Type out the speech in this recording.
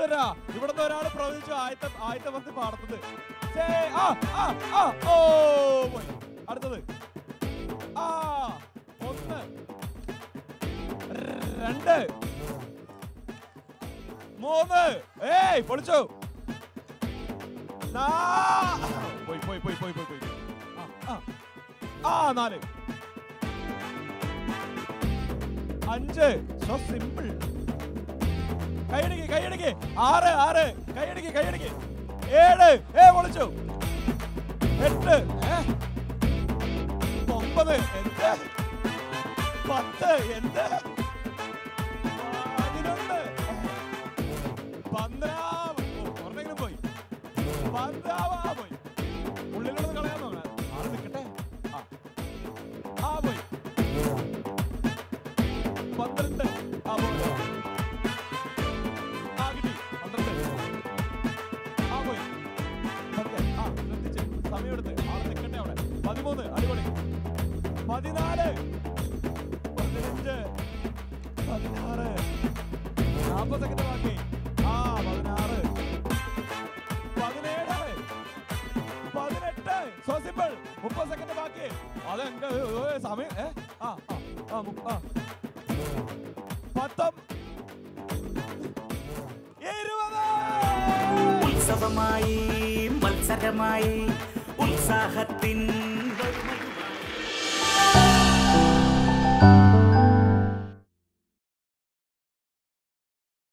ഈശ്വര ഇവിടുന്ന് ഒരാൾ പ്രവചിച്ചു ആയത്തെ ആയത്തെ പന്തി പാടത്തത് ഛേ, ആ, ആ, ആ, ഓ പോയി അടുത്തത് ആ ഒന്ന് രണ്ട് മൂന്ന് ഏയ് പൊളിച്ചു നാ പോയി പോയി പോയി പോയി പോയി പോയി ആ, ആ. ആ നാല് അഞ്ച് സോ സിമ്പിൾ കൈയടിക്ക് കൈയടിക്ക് ആറ് ആറ് കൈയടിക്ക് കൈയടിക്ക് ഏഴ് ഏ പൊളിച്ചു എട്ട് ഏ? ഒമ്പത് എന്ത് പത്ത് എന്ത് പതിനൊന്ന് പന്ത്രണ്ട് ഓ, ഒരെണ്ണെങ്കിലും പോയി പന്ത്രണ്ടാവാ പോയി ഉള്ളിലൂടെ കളയാൻ നോക്കണേ ആള് നിൽക്കട്ടെ ആ ആ പോയി പന്ത്രണ്ട് ആ പോയി ആ കിട്ടി പന്ത്രണ്ട് ആ പോയി പത്ത് ആ ശ്രദ്ധിച്ച് സമയമെടുത്ത് ആള് നിൽക്കട്ടെ അവിടെ പതിമൂന്ന് അടിപൊളി പതിനാല് പതിനഞ്ച് പതിനാറ് നാൽപ്പത് സെക്കൻഡ് ബാക്കി ആ പതിനാറ് പതിനേഴ് പതിനെട്ട് സോ സിമ്പിൾ മുപ്പത് സെക്കൻഡ് ബാക്കി അതെന്ത് ഏ, സമയം ഏ ആ ആ ആ മു- ആ പത്തും ഇരുപത് ഉത്സവമായി മത്സരമായി ഉത്സാഹത്തിൻ